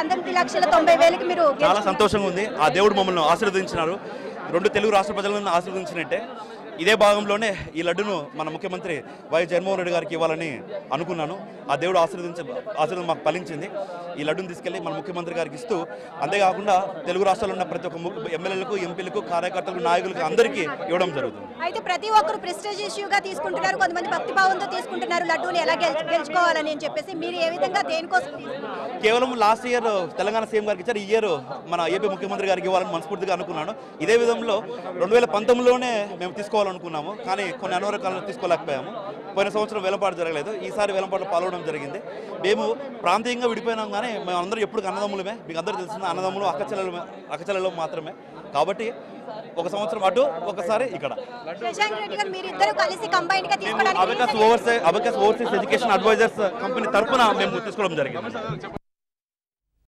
పంతొమ్మిది లక్షల తొంభై వేలకి మీరు చాలా గెలుచుకున్నారు. సంతోషంగా ఉంది ఆ దేవుడు మమ్మల్ని ఆశీర్వదించినారు రెండు తెలుగు రాష్ట్ర ప్రజలను ఆశీర్వదించినట్టే ఇదే భాగంలోనే ఈ లడ్డును మన ముఖ్యమంత్రి వైఎస్ జగన్మోహన్ రెడ్డి గారికి ఇవ్వాలని అనుకున్నాను ఆ దేవుడు ఆశీర్వదించ ఆశీర్వాదం మాకు ఫలించింది ఈ లడ్డును తీసుకెళ్లి మన ముఖ్యమంత్రి గారికి ఇస్తూ అంతేకాకుండా తెలుగు రాష్ట్రాల్లో ఉన్న ప్రతి ఒక్క ము- ఎమ్మెల్యేలకు ఎంపీలకు కార్యకర్తలకు నాయకులకు అందరికీ ఇవ్వడం జరుగుతుంది అయితే ప్రతి ఒక్కరు ప్రెస్టేజ్ ఇష్యూగా తీసుకుంటున్నారు కొంతమంది భక్తిభావంతో తీసుకుంటున్నారు లడ్డూని ఎలా గెలు- గెలుచుకోవాలని అని చెప్పేసి మీరు ఏ విధంగా దేనికోసం తీసుకున్నారు? కేవలం లాస్ట్ ఇయర్ తెలంగాణ సీఎం గారికి ఇచ్చారు ఈ ఇయర్ మన ఏపీ ముఖ్యమంత్రి గారికి ఇవ్వాలని మనస్ఫూర్తిగా అనుకున్నాను ఇదే విధంలో రెండు వేల పంతొమ్మిదిలోనే మేము తీసుకోవాలనుకున్నాము కానీ కొన్ని అనివార్య కారణాలు తీసుకోలేకపోయాము పోయిన సంవత్సరం వేలంపాటు జరగలేదు ఈసారి వేలంపాటు పాల్గొనడం జరిగింది మేము ప్రాంతీయంగా విడిపోయినాం కానీ మేము అందరూ ఎప్పుడు అన్నదమ్ములమే మీకు అందరూ తెలిసిన అన్నదమ్ములు అక్కచెల్లెలు అక్కచెల్లెలు మాత్రమే కాబట్టి ఒక సంవత్సరం అటు ఒకసారి ఇక్కడ శశాంక్ రెడ్డి గారు మీరు ఇద్దరు కలిసి కంబైన్ గా మేము తీసుకోవడానికి Abacus oversea Abacus overseas education advisers company తరఫున మేము తీసుకోవడం జరిగింది